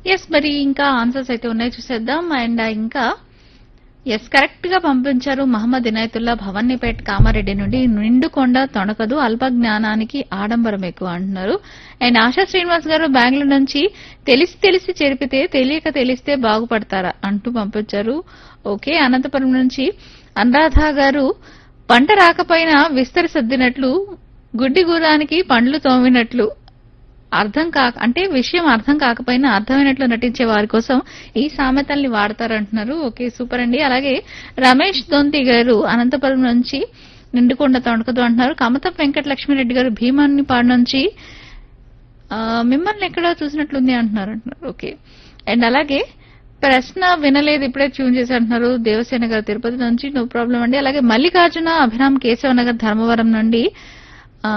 yes మరి ఇంకా answers అయితే ఉన్నాయి చూసేద్దాం అండ్ ఇంకా ఎస్ కరెక్ట్ గా పంపించారు మహమ్మద్ ఇనాయతుల్లా భవన్నీపేట్ కామారెడ్డి నుండి నిండుకొండ తొణకదు అల్ప జ్ఞానానికి ఆడంబరం ఎక్కువ అంటున్నారు అండ్ ఆశా శ్రీనివాస్ గారు బెంగళూరు నుంచి తెలిసి తెలిసి చెరిపితే తెలియక తెలిస్తే బాగుపడతారా అంటూ పంపించారు ఓకే అనంతపురం నుంచి అనురాధ గారు పంట రాకపోయినా విస్తరి సర్దినట్లు గుడ్డి గురానికి పండ్లు తోమినట్లు అర్థం కాక అంటే విషయం అర్థం కాకపోయినా అర్థమైనట్లు నటించే వారి కోసం ఈ సామెతల్ని వాడతారంటున్నారు ఓకే సూపర్ అండి అలాగే రమేష్ దొంతి గారు అనంతపురం నుంచి నిండుకొండ తొణకదు అంటున్నారు కమతం వెంకట లక్ష్మీరెడ్డి గారు భీమాన్ని పాడు నుంచి ఆ, మిమ్మల్ని ఎక్కడో చూసినట్లుంది అంటున్నారు అంటున్నారు ఓకే అండ్ అలాగే ప్రశ్న వినలేదు ఇప్పుడే ట్యూన్ చేసి అంటున్నారు దేవసేన గారు తిరుపతి నుంచి నో ప్రాబ్లం అండి అలాగే మల్లికార్జున అభిరామ్ కేశవ నగర్ ధర్మవరం నుండి ఆ,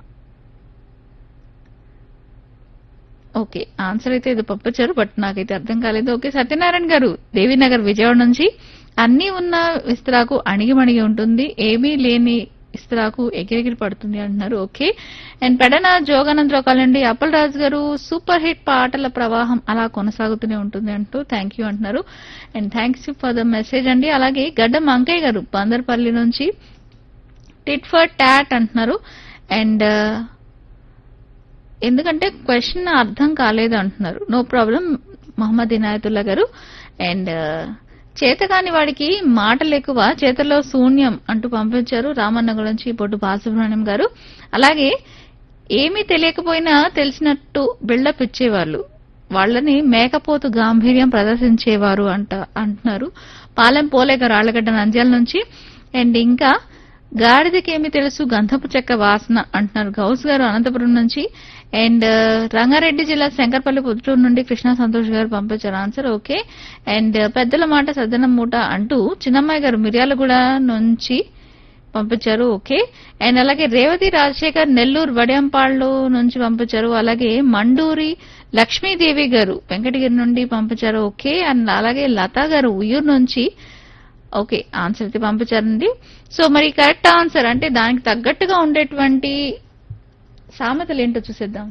ఓకే ఆన్సర్ అయితే ఇది పంపించారు బట్ నాకైతే అర్థం కాలేదు ఓకే సత్యనారాయణ గారు దేవీనగర్ విజయవాడ నుంచి అన్ని ఉన్న విస్తరాకు అణిగిమణిగి ఉంటుంది ఏమీ లేని ఇస్తరాకు ఎగిరెగిరి పడుతుంది అంటున్నారు ఓకే అండ్ పెడన జోగానందరావు కాలండి అప్పలరాజు గారు సూపర్ హిట్ పాటల ప్రవాహం అలా కొనసాగుతూనే ఉంటుంది అంటూ థ్యాంక్ యూ అంటున్నారు and thanks for the message అండి అలాగే గడ్డం అంకయ్య గారు బందర్పల్లి నుంచి టిట్ ఫర్ టాట్ అంటున్నారు అండ్ ఎందుకంటే క్వశ్చన్ అర్థం కాలేదు అంటున్నారు నో ప్రాబ్లం మహమ్మద్ ఇనాయతుల్లా గారు అండ్ చేతకాని వాడికి మాటలు ఎక్కువ చేతల్లో శూన్యం అంటూ పంపించారు రామన్న గురించి పొట్టు బాలసుబ్రహ్మణ్యం గారు అలాగే ఏమీ తెలియకపోయినా తెలిసినట్టు బిల్డప్ ఇచ్చేవాళ్ళు వాళ్ళని మేకపోతు గాంభీర్యం ప్రదర్శించేవారు అంట అంటున్నారు పాలెం పోలేక రాళ్లగడ్డ నంద్యాల నుంచి అండ్ ఇంకా గాడిదకేమి తెలుసు గంధపు చెక్క వాసన అంటున్నారు గౌస్ గారు అనంతపురం నుంచి అండ్ రంగారెడ్డి జిల్లా శంకర్పల్లి పుత్తూరు నుండి కృష్ణా సంతోష్ గారు పంపించారు ఆన్సర్ ఓకే అండ్ పెద్దల మాట సద్దనం మూట అంటూ చిన్నమ్మాయి గారు మిర్యాలగూడ నుంచి పంపించారు ఓకే అండ్ అలాగే రేవతి రాజశేఖర్ నెల్లూరు వడియంపాళ్ళు నుంచి పంపించారు అలాగే మండూరి లక్ష్మీదేవి గారు వెంకటగిరి నుండి పంపించారు ఓకే అండ్ అలాగే లతా గారు ఉయ్యూరు నుంచి ఓకే ఆన్సర్ అయితే పంపించారండి సో మరి కరెక్ట్ ఆన్సర్ అంటే దానికి తగ్గట్టుగా ఉండేటువంటి సామెతలు ఏంటో చూసేద్దాం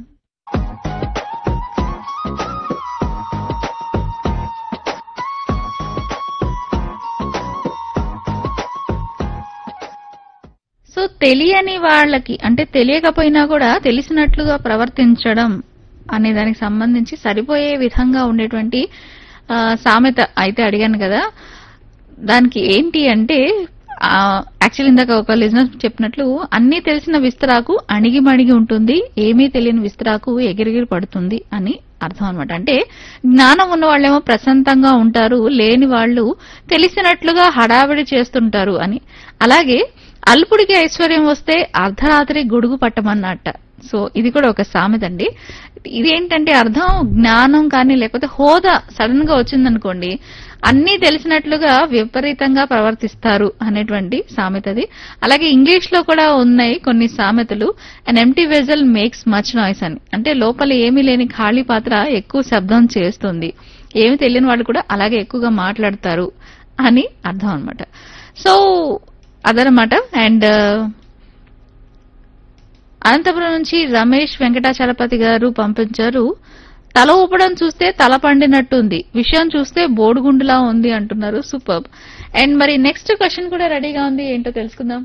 సో తెలియని వాళ్ళకి అంటే తెలియకపోయినా కూడా తెలిసినట్లుగా ప్రవర్తించడం అనే దానికి సంబంధించి సరిపోయే విధంగా ఉండేటువంటి ఆ, సామెత అయితే అడిగాను కదా దానికి ఏంటి అంటే యాక్చువల్ ఇందాక ఒక లిజనర్ చెప్పినట్లు అన్నీ తెలిసిన విస్తరాకు అణిగి మణిగి ఉంటుంది ఏమీ తెలియని విస్తరాకు ఎగిరిగిరి పడుతుంది అని అర్థం అనమాట అంటే జ్ఞానం ఉన్న వాళ్ళేమో ప్రశాంతంగా ఉంటారు లేని వాళ్ళు తెలిసినట్లుగా హడావిడి చేస్తుంటారు అని అలాగే అల్పుడికి ఐశ్వర్యం వస్తే అర్ధరాత్రి గొడుగు పట్టమన్నట్ట సో ఇది కూడా ఒక సామెత అండి ఇదేంటంటే అర్థం జ్ఞానం కానీ లేకపోతే హోదా సడన్ గా వచ్చిందనుకోండి అన్నీ తెలిసినట్లుగా విపరీతంగా ప్రవర్తిస్తారు అనేటువంటి సామెతది అలాగే ఇంగ్లీష్ లో కూడా ఉన్నాయి కొన్ని సామెతలు and empty vessel makes much noise అని అంటే లోపల ఏమీ లేని ఖాళీ పాత్ర ఎక్కువ శబ్దం చేస్తుంది ఏమి తెలియని వాళ్ళు కూడా అలాగే ఎక్కువగా మాట్లాడతారు అని అర్థం అన్నమాట సో అదనమాట అండ్ అనంతపురం నుంచి రమేష్ వెంకటాచలపతి గారు పంపించారు తల ఊపడం చూస్తే తల పండినట్టుంది విషయం చూస్తే బోడుగుండులా ఉంది అంటున్నారు సూపర్ అండ్ మరి నెక్స్ట్ క్వశ్చన్ కూడా రెడీగా ఉంది ఏంటో తెలుసుకుందాం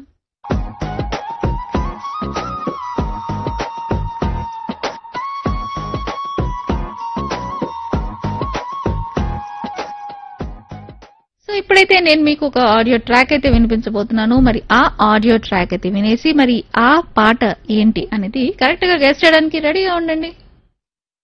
సో ఇప్పుడైతే నేను మీకు ఒక ఆడియో ట్రాక్ అయితే వినిపించబోతున్నాను మరి ఆ ఆడియో ట్రాక్ అయితే వినేసి మరి ఆ పాట ఏంటి అనేది కరెక్ట్ గా గెస్ట్ చేయడానికి రెడీగా ఉండండి